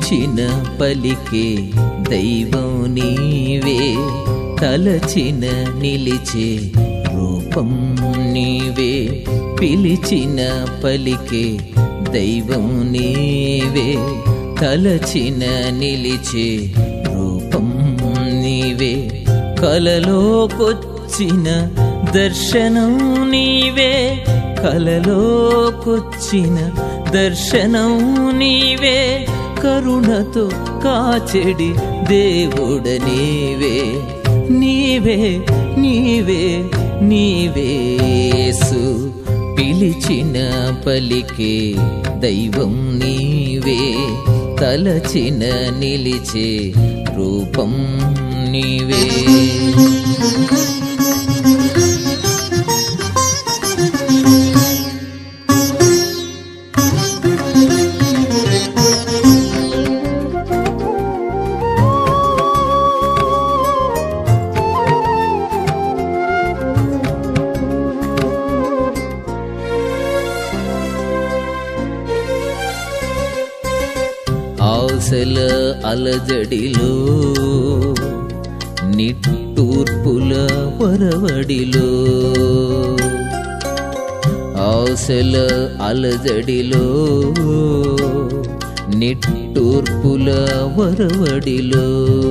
పిలిచిన పలికే దైవం నీవే తలచిన నిలిచే రూపం నీవే పిలిచిన పలికే దైవం నీవే తలచిన నిలిచే రూపం నీవే కలలోకొచ్చిన దర్శనం నీవే కలలోకొచ్చిన దర్శనం నీవే కరుణతో కాచెడి దేవుడ నీవే నీవే నీవే నీవేసు పిలిచిన పలికే దైవం నీవే తలచిన నిలిచే రూపం నీవే ఆశల అలజడిలో నిట్టూర్పుల వరవడిలో ఆశల అలజడిలో నిట్టూర్పుల వరవడిలో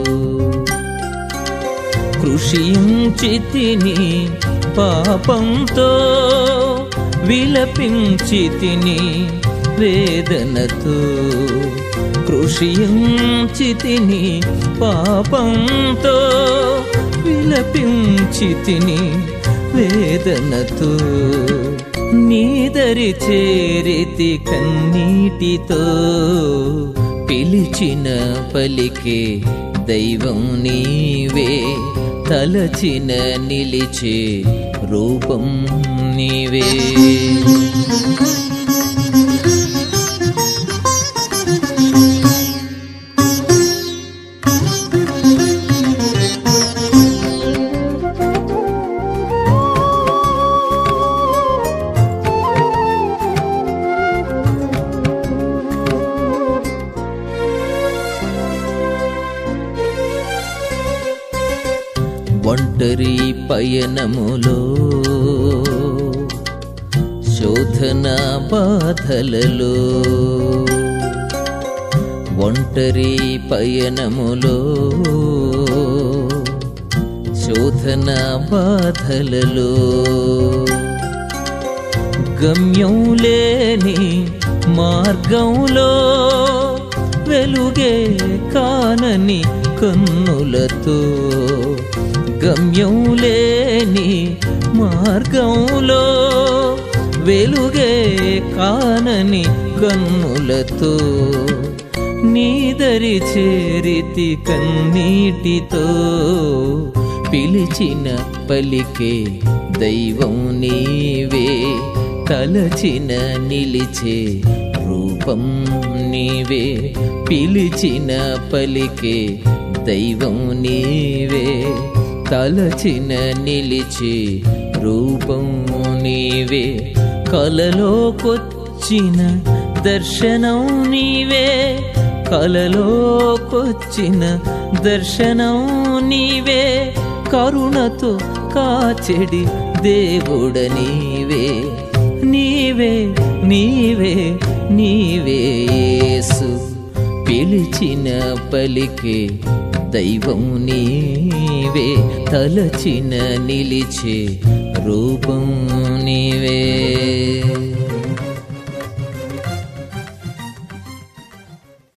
కృషించితిని పాపంతో విలపించితిని వేదనతో కృషించితిని పాపంతో విలపించితిని వేదనతో నీదరి చేరితి కన్నీటితో పిలిచిన పలికే దైవం నీవే తలచిన నిలిచే రూపం నీవే ఒంటరి పయనములో శోధన బాధలలో ఒంటరి పయనములో శోధన బాధలలో గమ్యం లేని మార్గంలో వెలుగే కానని కన్నులతో గమ్యం లేని మార్గంలో వెలుగే కానని కన్నులతో నీదరి చేరితి కన్నీటితో పిలిచిన పలికే దైవం నీవే తలచిన నిలిచే రూపం నీవే పిలిచిన పలికే దైవం నీవే తలచిన నిలిచే రూపం నీవే కలలోకొచ్చిన దర్శనం నీవే కలలోకొచ్చిన దర్శనం నీవే కరుణతో కాచెడి దేవుడ నీవే నీవే నీవే నీవే యేసు పిలిచిన పలికే దైవం నీవే తలచిన నిలిచే రూపం నీవే